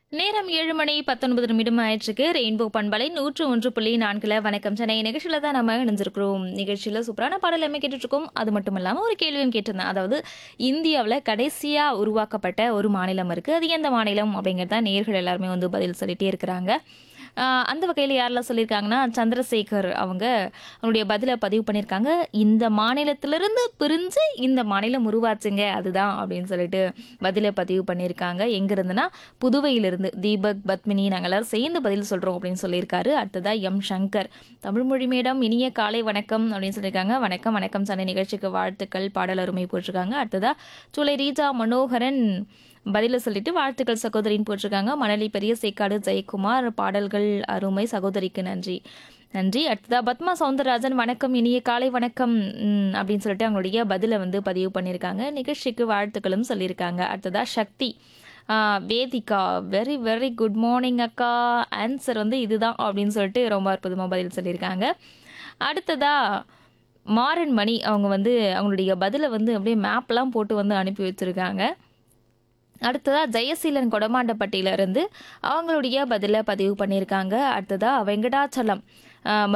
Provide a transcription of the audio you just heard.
நேரம் ஏழு மணி பத்தொன்பது நிமிடம் ஆயிடுச்சுக்கு ரெயின்போ பண்பலை நூற்று ஒன்று புள்ளி நான்குல வணக்கம் சென்னை நிகழ்ச்சியில தான் நம்ம இணைஞ்சிருக்கிறோம் நிகழ்ச்சியில சூப்பரான பாடல் எல்லாமே கேட்டுட்டு இருக்கோம் அது மட்டும் இல்லாமல் ஒரு கேள்வியும் கேட்டிருந்தேன் அதாவது இந்தியாவில் கடைசியாக உருவாக்கப்பட்ட ஒரு மாநிலம் இருக்கு அது எந்த மாநிலம் அப்படிங்கிறத நேர்கள் எல்லாருமே வந்து பதில் சொல்லிட்டே இருக்கிறாங்க ஆஹ் அந்த வகையில் யாரெல்லாம் சொல்லியிருக்காங்கன்னா சந்திரசேகர் அவங்க அவங்களுடைய பதிலை பதிவு பண்ணியிருக்காங்க இந்த மாநிலத்திலிருந்து பிரிஞ்சு இந்த மாநிலம் உருவாச்சுங்க அதுதான் அப்படின்னு சொல்லிட்டு பதிலை பதிவு பண்ணியிருக்காங்க எங்கிருந்துன்னா புதுவையிலிருந்து தீபக் பத்மினி நாங்கள் எல்லாரும் சேர்ந்து பதில் சொல்கிறோம் அப்படின்னு சொல்லியிருக்காரு அடுத்ததா எம் சங்கர் தமிழ்மொழி மேடம் இனிய காலை வணக்கம் அப்படின்னு சொல்லியிருக்காங்க வணக்கம் வணக்கம் சண்டை நிகழ்ச்சிக்கு வாழ்த்துக்கள் பாடல் அருமை போட்டிருக்காங்க அடுத்ததா சூளை ரீஜா மனோகரன் பதில சொல்லிட்டு வாழ்த்துக்கள் சகோதரின்னு போட்டிருக்காங்க மணலி பெரிய சேக்காடு ஜெயக்குமார் பாடல்கள் அருமை சகோதரிக்கு நன்றி நன்றி அடுத்ததா பத்மா சவுந்தரராஜன் வணக்கம் இனிய காலை வணக்கம் ம், அப்படின்னு சொல்லிட்டு அவங்களுடைய பதிலை வந்து பதிவு பண்ணியிருக்காங்க நிகழ்ச்சிக்கு வாழ்த்துக்களும் சொல்லியிருக்காங்க அடுத்ததா சக்தி ஆ, Vedika very very good morning அக்கா ஆன்சர் வந்து இதுதான் அப்படின்னு சொல்லிட்டு ரொம்ப அற்புதமாக பதில் சொல்லியிருக்காங்க அடுத்ததா மாறன் மணி அவங்க வந்து அவங்களுடைய பதிலை வந்து அப்படியே மேப்லாம் போட்டு வந்து அனுப்பி வச்சுருக்காங்க அடுத்ததா ஜெயசீலன் கொடமாண்டப்பட்டியில இருந்து அவங்களுடைய பதிலை பதிவு பண்ணியிருக்காங்க அடுத்ததா வெங்கடாச்சலம் ஆஹ்